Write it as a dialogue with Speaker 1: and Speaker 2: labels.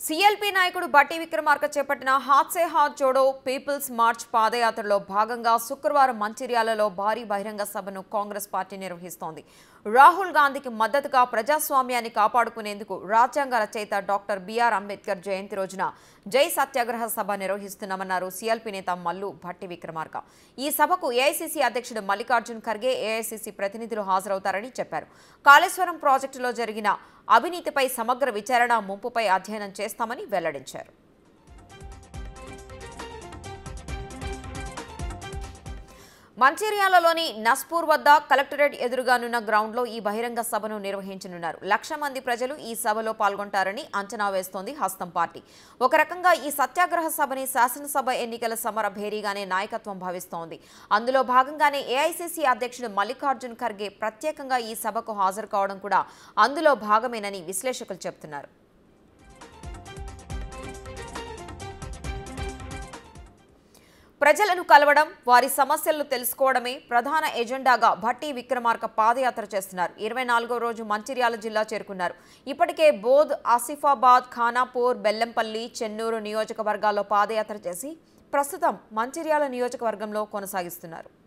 Speaker 1: CLP నాయకుడు బట్టి విక్రమార్క చేపట్టిన Haath Se Haath Jodo people's march పాదయాత్రలో భాగంగా శుక్రవారం మంచిర్యాలలో భారీ బహిరంగ సభను కాంగ్రెస్ పార్టీ నిర్వహిస్తోంది రాహుల్ గాంధీకి మద్దతుగా ప్రజాస్వామ్యాన్ని కాపాడుకునేందుకు రాజ్యాంగ రచయిత డాక్టర్ బిఆర్ అంబేద్కర్ జయంతి రోజున జై సత్యాగ్రహ సభ నిర్వహిస్తున్నామన్నారు సీఎల్పీ నేత మల్లు భట్టి విక్రమార్క ఈ సభకు ఏఐసీసీ అధ్యక్షుడు మల్లికార్జున్ ఖర్గే ఏఐసీసీ ప్రతినిధులు హాజరవుతారని చెప్పారు కాళేశ్వరం ప్రాజెక్టులో జరిగిన అవినీతిపై సమగ్ర విచారణ ముంపుపై అధ్యయనం చేస్తామని వెల్లడించారు మంచిర్యాలలోని నస్పూర్ వద్ద కలెక్టరేట్ ఎదురుగానున్న గ్రౌండ్లో ఈ బహిరంగ సభను నిర్వహించనున్నారు లక్ష మంది ప్రజలు ఈ సభలో పాల్గొంటారని అంచనా వేస్తోంది హస్తం పార్టీ ఒక రకంగా ఈ సత్యాగ్రహ సభని శాసనసభ ఎన్నికల సమర భేరీగానే నాయకత్వం భావిస్తోంది అందులో భాగంగానే ఏఐసీసీ అధ్యక్షుడు మల్లికార్జున్ ఖర్గే ప్రత్యేకంగా ఈ సభకు హాజరు కావడం కూడా అందులో భాగమేనని విశ్లేషకులు చెబుతున్నారు ప్రజలను కలవడం వారి సమస్యలను తెలుసుకోవడమే ప్రధాన ఎజెండాగా భట్టి విక్రమార్క పాదయాత్ర చేస్తున్నారు ఇరవై నాలుగో రోజు మంచిర్యాల జిల్లా చేరుకున్నారు ఇప్పటికే బోధ్ ఆసిఫాబాద్ ఖానాపూర్ బెల్లంపల్లి చెన్నూరు నియోజకవర్గాల్లో పాదయాత్ర చేసి ప్రస్తుతం మంచిర్యాల నియోజకవర్గంలో కొనసాగిస్తున్నారు